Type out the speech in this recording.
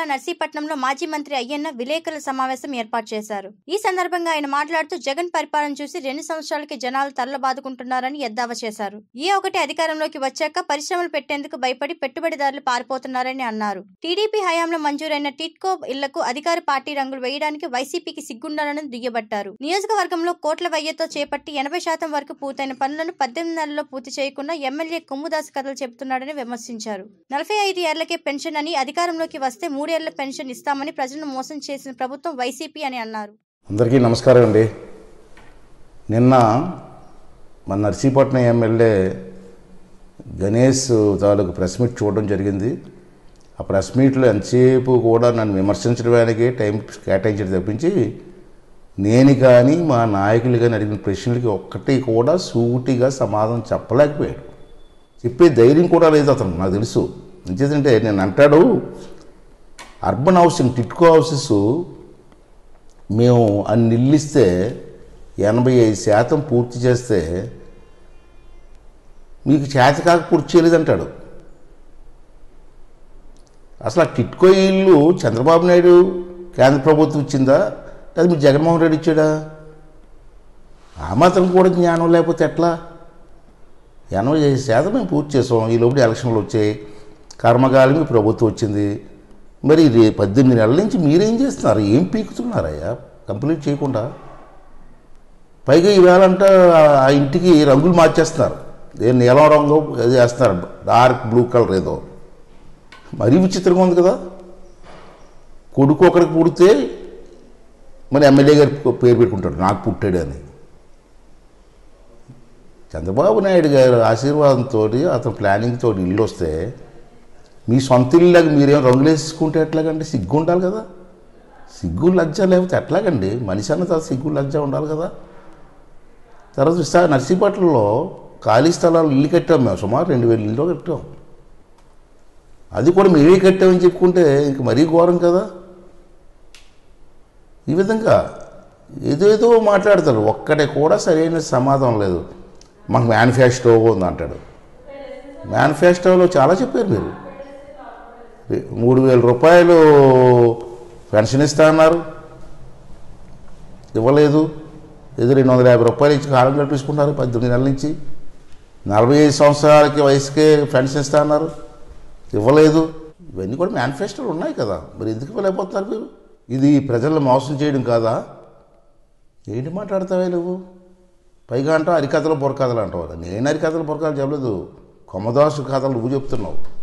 జిల్లా నర్సీపట్నంలో మాజీ మంత్రి అయ్యన్న విలేకరుల సమావేశం ఏర్పాటు చేశారు ఈ సందర్భంగా ఆయన మాట్లాడుతూ జగన్ పరిపాలన చూసి రెండు సంవత్సరాలకి జనాలు తరలబాదుకుంటున్నారని ఎద్దావా చేశారు ఏ ఒకటి అధికారంలోకి వచ్చాక పరిశ్రమలు పెట్టేందుకు భయపడి పెట్టుబడిదారులు పారిపోతున్నారని అన్నారు టీడీపీ హయాంలో మంజూరైన టిట్కో ఇళ్లకు అధికార పార్టీ రంగులు వేయడానికి వైసీపీకి సిగ్గుండాలని దుయ్యబట్టారు నియోజకవర్గంలో కోట్ల వ్యయంతో చేపట్టి ఎనభై శాతం వరకు పూర్తయిన పనులను పద్దెనిమిది నెలల్లో పూర్తి చేయకుండా ఎమ్మెల్యే కొమ్ముదాస్ కథలు చెబుతున్నాడని విమర్శించారు నలభై ఐదు ఏళ్లకే పెన్షన్ అని అధికారంలోకి వస్తే మూడేళ్ల పెన్షన్ ఇస్తామని ప్రజలను మోసం చేసిన ప్రభుత్వం వైసీపీ అని అన్నారు అందరికీ నమస్కారం అండి నిన్న మన నర్సీపట్నం ఎమ్మెల్యే గణేష్ తాలూకు ప్రెస్ మీట్ చూడడం జరిగింది ఆ ప్రెస్ మీట్లో ఎంతసేపు కూడా నన్ను విమర్శించడానికి టైం కేటాయించడం తప్పించి నేను కానీ మా నాయకులు కానీ అడిగిన ప్రశ్నలకి ఒక్కటి కూడా సూటిగా సమాధానం చెప్పలేకపోయాడు చెప్పే ధైర్యం కూడా లేదు అతను నాకు తెలుసు ఎందుకంటే నేను అంటాడు అర్బన్ హౌసింగ్ టిట్కో హౌసెస్ మేము అన్ని ఇల్లు ఇస్తే ఎనభై ఐదు శాతం పూర్తి చేస్తే మీకు చేత కాక పూర్తి చేయలేదంటాడు అసలు ఆ టిట్కో ఇల్లు చంద్రబాబు నాయుడు కేంద్ర ప్రభుత్వం ఇచ్చిందా లేదా మీరు జగన్మోహన్ రెడ్డి ఇచ్చాడా ఆ మాత్రం కూడా జ్ఞానం లేకపోతే ఎట్లా ఎనభై ఐదు శాతం మేము పూర్తి చేసాం ఈ లోపల ఎలక్షన్లు వచ్చాయి కర్మకాలం మీ ప్రభుత్వం వచ్చింది మరి రే పద్దెనిమిది నెలల నుంచి మీరేం చేస్తున్నారు ఏం పీకుతున్నారయ్యా కంప్లీట్ చేయకుండా పైగా ఈవేళ అంట ఆ ఇంటికి రంగులు మార్చేస్తున్నారు ఏ నీలం రంగు అది వేస్తున్నారు డార్క్ బ్లూ కలర్ ఏదో మరీ విచిత్రంగా ఉంది కదా కొడుకు ఒకరికి పుడితే మరి ఎమ్మెల్యే గారి పేరు పెట్టుకుంటాడు నాకు పుట్టాడు అని చంద్రబాబు నాయుడు గారి ఆశీర్వాదంతో అతని ప్లానింగ్ తోటి ఇల్లు వస్తే మీ సొంత ఇల్లులాగా మీరేం రంగులు వేసుకుంటే ఎట్లాగండి సిగ్గు ఉండాలి కదా సిగ్గు లజ్జ లేకపోతే ఎట్లాగండి మనిషి అన్న తర్వాత సిగ్గు లజ్జ ఉండాలి కదా తర్వాత చూస్తా నర్సీపట్నంలో ఖాళీ స్థలాలు ఇల్లు కట్టాం మేము సుమారు రెండు వేల ఇల్లు కట్టాం అది కూడా మేమే కట్టామని చెప్పుకుంటే ఇంక మరీ ఘోరం కదా ఈ విధంగా ఏదేదో మాట్లాడతారు ఒక్కటే కూడా సరైన సమాధానం లేదు మాకు మేనిఫెస్టో ఉంది అంటాడు మేనిఫెస్టోలో చాలా చెప్పారు మీరు మూడు వేల రూపాయలు పెన్షన్ ఇస్తా అన్నారు ఇవ్వలేదు ఏదో రెండు వందల యాభై రూపాయలు ఇచ్చి కాలం కల్పించుకుంటారు పద్దెనిమిది నెలల నుంచి నలభై ఐదు సంవత్సరాలకి వయసుకే పెన్షన్ ఇస్తా అన్నారు ఇవ్వలేదు ఇవన్నీ కూడా మేనిఫెస్టోలు ఉన్నాయి కదా మరి ఎందుకు ఇవ్వలేకపోతున్నారు మీరు ఇది ప్రజలను మోసం చేయడం కాదా ఏంటి మాట్లాడతావే నువ్వు పైగా అంటావు అరికథలు బుర్రకథలు అంటావు నేను అరికథలు బుర్రకథలు చెప్పలేదు కొమ్మదాసు కథలు నువ్వు చెప్తున్నావు